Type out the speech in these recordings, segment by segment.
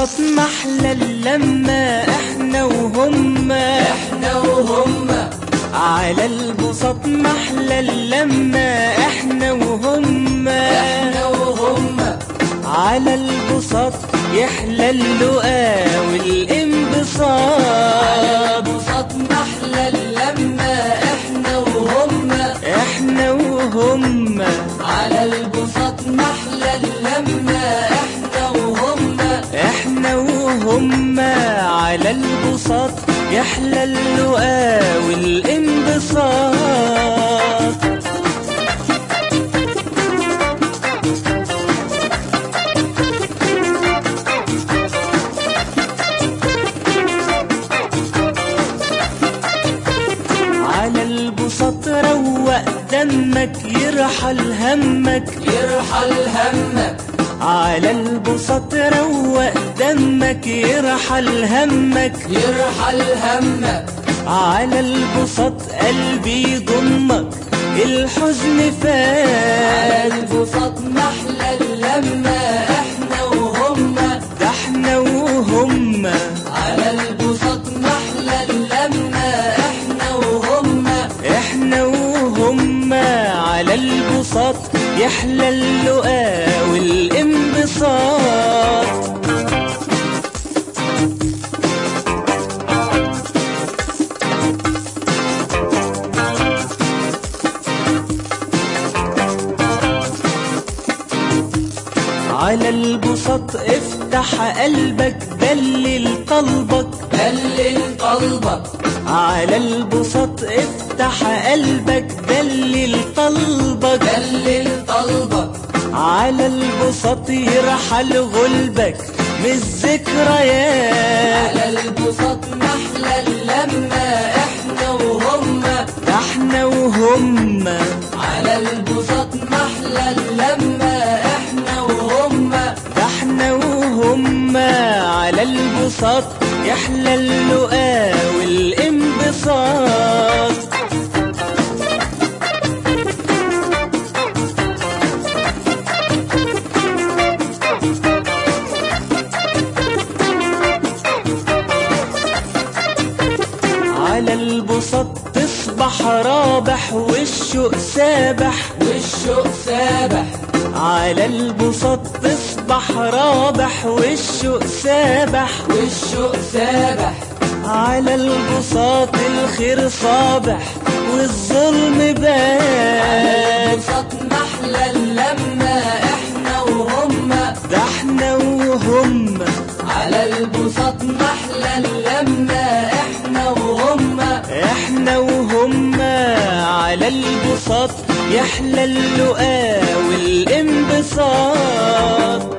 البساط محلى اللمة احنا وهم احنا وهم على البساط محلى اللمة احنا وهم احنا وهم على البساط يحلى اللقا والانبساط بساط محلى اللمة احنا وهم احنا وهم على البساط محلى اللمة احنا وهم احنا وهم على البساط يحلى اللقا والانبساط على البساط روق دمك يرحل همك يرحل همك على البساط روق دمك يرحل همك يرحل همك على البساط قلبي يضمك الحزن على فات البساط محلى اللمة احنا وهم ده احنا وهم على البساط محلى اللمة احنا وهم احنا وهم على البساط يحلى اللقا والانبساط على البساط افتح قلبك دلل قلبك دلل قلبك على البساط افتح قلبك دلل قلبك دلل قلبك على البساط يرحل غلبك من الذكريات على البساط محلى اللمة احنا وهم ده احنا وهم على البساط محلى اللمة احنا وهم ده احنا وهم على البساط يحلى اللقا والانبساط على البساط تصبح رابح والشوق سابح والشوق سابح على البساط تصبح رابح والشوق سابح والشوق سابح على البساط الخير صابح والظلم بات البساط محلى اللمة احنا وهم ده احنا وهم على البساط محلى اللمة احنا وهم احنا وهم على البساط يحلى اللقا والانبساط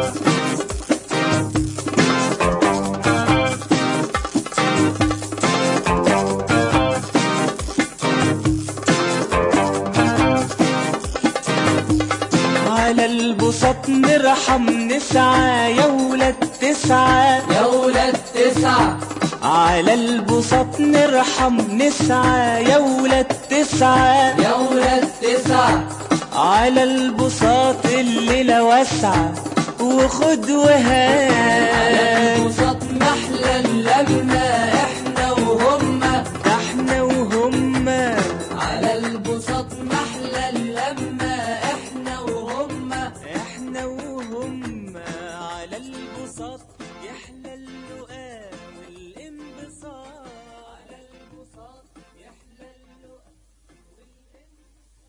على البساط نرحم نسعى يا ولاد تسعى يا ولاد تسعة على البساط نرحم نسعى يا ولاد تسعى يا ولاد تسعة على البساط الليلة واسعة وخد وهات البساط محلى اللمة احنا وهم ده احنا وهم على البساط محلى اللمة احنا وهم احنا وهم على البساط